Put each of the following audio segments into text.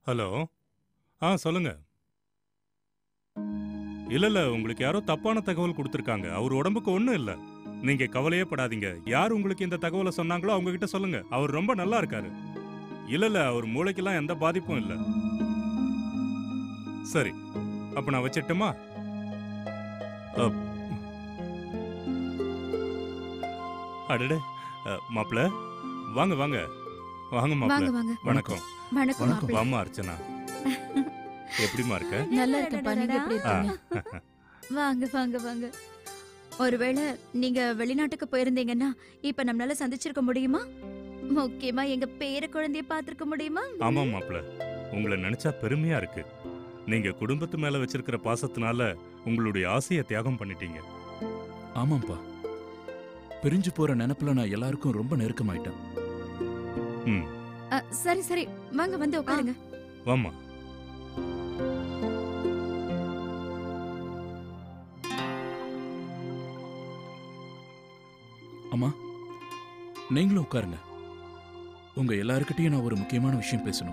Hello ஆ சொல்லுங்க இல்ல இல்ல உங்களுக்கு யாரோ தப்பான தகவல் கொடுத்துருக்காங்க அவர் உடம்புக்கு ஒண்ணும் இல்ல நீங்க கவலையே படாதீங்க யார் உங்களுக்கு இந்த தகவலை சொன்னாங்களோ அவங்க கிட்ட சொல்லுங்க அவர் ரொம்ப நல்லா இருக்காரு இல்ல இல்ல அவர் மூளைக்கெல்லாம் எந்த பாதிப்பும் இல்ல சரி அப்ப நான் வச்சிட்டுமா அடடே மாப்பிள வாங்க வாங்க வாங்க மாப்பிள வாங்க வாங்க வணக்கம் வணக்கம் வணக்கம். மாப்பிள்ளை. வாமா அர்ச்சனா எப்படிமா இருக்க நல்லா இருக்கேன்ப்பா நீங்க எப்படி ஆ, இருக்கீங்க வாங்க வாங்க வாங்க ஒருவேளை நீங்க வெளிநாட்டுக்கு போயிருந்தீங்கன்னா இப்ப நம்மளால சந்திச்சிருக்க முடியுமா முக்கியமா எங்க பேர குழந்தைய பார்த்திருக்க முடியுமா ஆமா மாப்பிள உங்களை நினைச்சா பெருமையா இருக்கு நீங்க குடும்பத்து மேல வச்சிருக்கிற பாசத்தினால உங்களுடைய ஆசையை தியாகம் பண்ணிட்டீங்க ஆமாம்ப்பா பிரிஞ்சு போற நினைப்புல நான் எல்லாருக்கும் ரொம்ப நெருக்கமாயிட்டேன் ம் அ, சரி சரி வாங்க வந்து உட்காருங்க வாமா அம்மா நீங்களும் உட்காருங்க உங்க எல்லாருக்கிட்டையும் நான் ஒரு முக்கியமான விஷயம் பேசணும்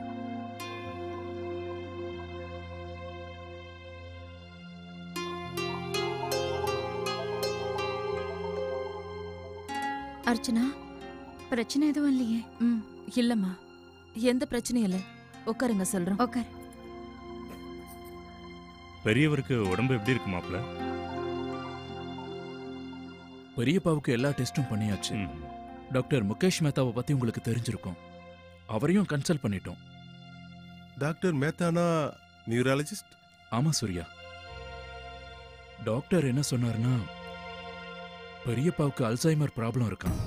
அர்ச்சனா பிரச்சனை எதுவும் இல்லையே ம் இல்லம்மா எந்த பிரச்சனையும் இல்ல உட்காருங்க சொல்றோம் உட்கார் பெரியவருக்கு உடம்பு எப்படி இருக்கு மாப்பிள பெரியப்பாவுக்கு எல்லா டெஸ்டும் பண்ணியாச்சு ம் டாக்டர் முகேஷ் மேத்தாவை பத்தி உங்களுக்கு தெரிஞ்சிருக்கும் அவரையும் கன்சல்ட் பண்ணிட்டோம் டாக்டர் மேத்தானா நியூராலஜிஸ்ட் ஆமா சூர்யா டாக்டர் என்ன சொன்னார்னா பெரியப்பாவுக்கு அல்சைமர் ப்ராப்ளம் இருக்கான்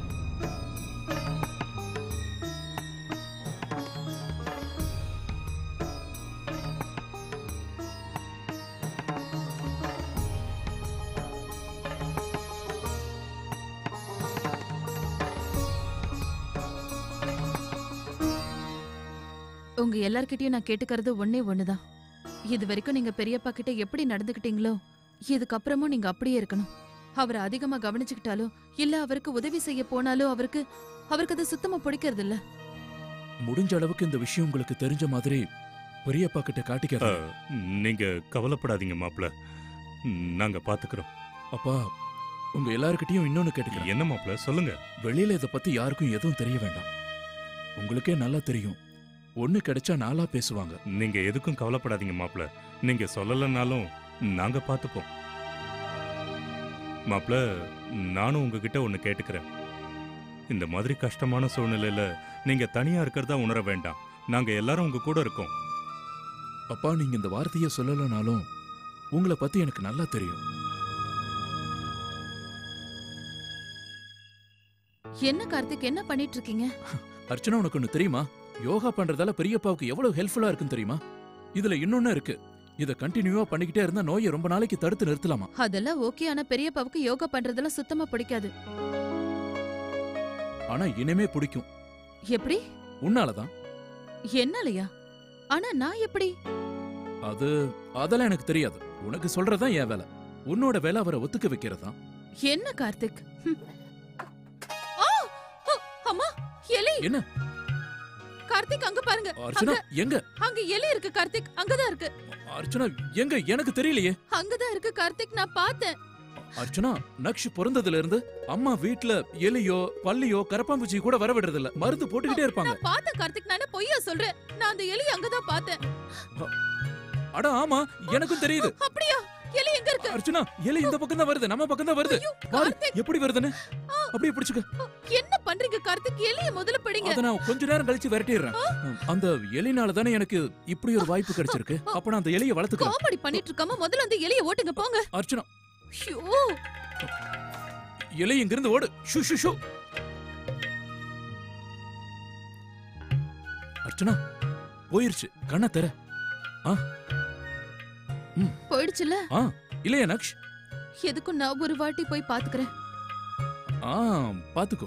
உங்க எல்லார்கிட்டயும் நான் கேட்டுக்கிறது ஒண்ணே ஒண்ணுதான் இது வரைக்கும் நீங்க பெரியப்பா கிட்ட எப்படி நடந்துக்கிட்டீங்களோ இதுக்கப்புறமும் நீங்க அப்படியே இருக்கணும் அவரை அதிகமா கவனிச்சுக்கிட்டாலோ இல்ல அவருக்கு உதவி செய்ய போனாலோ அவருக்கு அவருக்கு அது சுத்தமா பிடிக்கிறது இல்ல முடிஞ்ச அளவுக்கு இந்த விஷயம் உங்களுக்கு தெரிஞ்ச மாதிரி பெரியப்பா கிட்ட காட்டிக்காத அ, நீங்க கவலைப்படாதீங்க மாப்பிள நாங்க பாத்துக்கிறோம் அப்பா உங்க எல்லாருக்கிட்டையும் இன்னொன்னு கேட்டுக்கிறேன் என்ன மாப்பிள சொல்லுங்க வெளியில இத பத்தி யாருக்கும் எதுவும் தெரிய வேண்டாம் உங்களுக்கே நல்லா தெரியும் ஒண்ணு கிடைச்சா நாளா பேசுவாங்க நீங்க எதுக்கும் கவலைப்படாதீங்க மாப்பிள நீங்க சொல்லலைன்னாலும் நாங்க பார்த்துப்போம் மாப்பிள நானும் உங்ககிட்ட ஒன்னு கேட்டுக்கிறேன் இந்த மாதிரி கஷ்டமான சூழ்நிலையில நீங்க தனியா இருக்கிறதா உணர வேண்டாம் நாங்க எல்லாரும் உங்க கூட இருக்கோம் அப்பா நீங்க இந்த வார்த்தையை சொல்லலனாலும் உங்களை பத்தி எனக்கு நல்லா தெரியும் என்ன கார்த்திக் என்ன பண்ணிட்டு இருக்கீங்க அர்ச்சனா உனக்கு ஒண்ணு தெரியுமா யோகா பண்றதால பெரியப்பாவுக்கு எவ்வளவு ஹெல்ப்ஃபுல்லா இருக்குன்னு தெரியுமா இதுல இன்னொன்னு இருக்கு இத கண்டினியூவா பண்ணிக்கிட்டே இருந்தா நோயை ரொம்ப நாளைக்கு தடுத்து நிறுத்தலாமா அதெல்லாம் ஓகே ஆனா பெரியப்பாவுக்கு யோகா பண்றதெல்லாம் சுத்தமா பிடிக்காது ஆனா இனிமே பிடிக்கும் எப்படி உன்னாலதான் என்னாலயா ஆனா நான் எப்படி அது அதெல்லாம் எனக்கு தெரியாது உனக்கு சொல்றதுதான் என் வேலை உன்னோட வேலை அவரை ஒத்துக்க வைக்கிறதா என்ன கார்த்திக் ஹம். ஆ! ஆ! அம்மா எலி என்ன? கார்த்திக் அங்க பாருங்க அர்ச்சனா எங்க அங்க எலி இருக்கு கார்த்திக் அங்கதான் இருக்கு அர்ச்சனா எங்க எனக்கு தெரியலையே அங்கதான் இருக்கு கார்த்திக் நான் பார்த்தேன் அர்ச்சனா நக்ஷ் பிறந்ததுல இருந்து அம்மா வீட்ல எலியோ பல்லியோ கரப்பாம்பூச்சி கூட வர விடுறது இல்ல மருந்து போட்டுக்கிட்டே இருப்பாங்க நான் பார்த்தேன் கார்த்திக் நான் என்ன பொய்யா சொல்றேன் நான் அந்த எலி அங்கதான் பார்த்தேன் அட ஆமா எனக்கும் தெரியுது அப்படியா எலி எங்க இருக்கு அர்ச்சனா எலி இந்த பக்கம் தான் வருது நம்ம பக்கம் தான் வருது ஐயோ, பாரு கார்த்திக் எப்படி வருதுன்னு அப்படியே பிடிச்சுக்க என்ன பண்றீங்க கார்த்திக் எலிய முதல்ல பிடிங்க அத நான் கொஞ்ச நேரம் கழிச்சு விரட்டிடுறேன் அந்த எலினால தானே எனக்கு இப்படி ஒரு வாய்ப்பு கிடைச்சிருக்கு அப்ப நான் அந்த எலியை வளர்த்துக்கிறேன் காமெடி பண்ணிட்டு இருக்காம முதல்ல அந்த எலிய ஓட்டுங்க போங்க அர்ச்சனா ஐயோ எலி இங்கிருந்து ஓடு ஷு ஷு ஷு அர்ச்சனா போயிருச்சு கண்ணை தர போயிடுச்சுல ஆ இல்லையா நக்ஷ் எதுக்கும் நான் ஒரு வாட்டி போய் பாத்துக்கிறேன் ஆ பாத்துக்கோ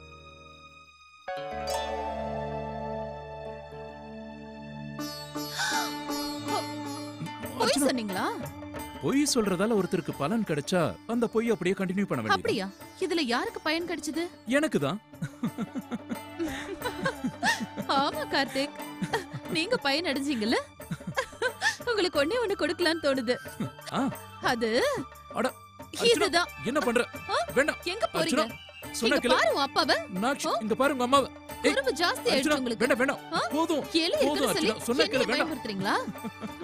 பொய் அர்ச்சனா, சொன்னீங்களா பொய் சொல்றதால ஒருத்தருக்கு பலன் கிடைச்சா அந்த பொய் அப்படியே கண்டினியூ பண்ண வேண்டியது அப்படியா இதுல யாருக்கு பயன் கிடைச்சது எனக்கு தான் ஆமா கார்த்திக் நீங்க பயன் அடைஞ்சீங்கல்ல உங்களுக்கு ஒண்ணே ஒண்ணு கொடுக்கலாம்னு தோணுது ஆ. அது அட, அர்ச்சனா, இதுதான் என்ன பண்ற ஆ? வேண்டாம் எங்க போறீங்க சொன்ன இங்க கேளு பாரு உன் அப்பாவ மீனாட்சி இங்க பாரு உங்க அம்மாவை ஏய், குறும்பு ஜாஸ்தி அர்ச்சனா ஆயிடுச்சு உங்களுக்கு வேண்டாம் வேண்டாம் ஆ? போதும் எலி போதும் இருக்குன்னு சொல்லி அர்ச்சனா, சொன்னா கேளு, என்னைய வேண்டாம். பயமுறுத்துறீங்களா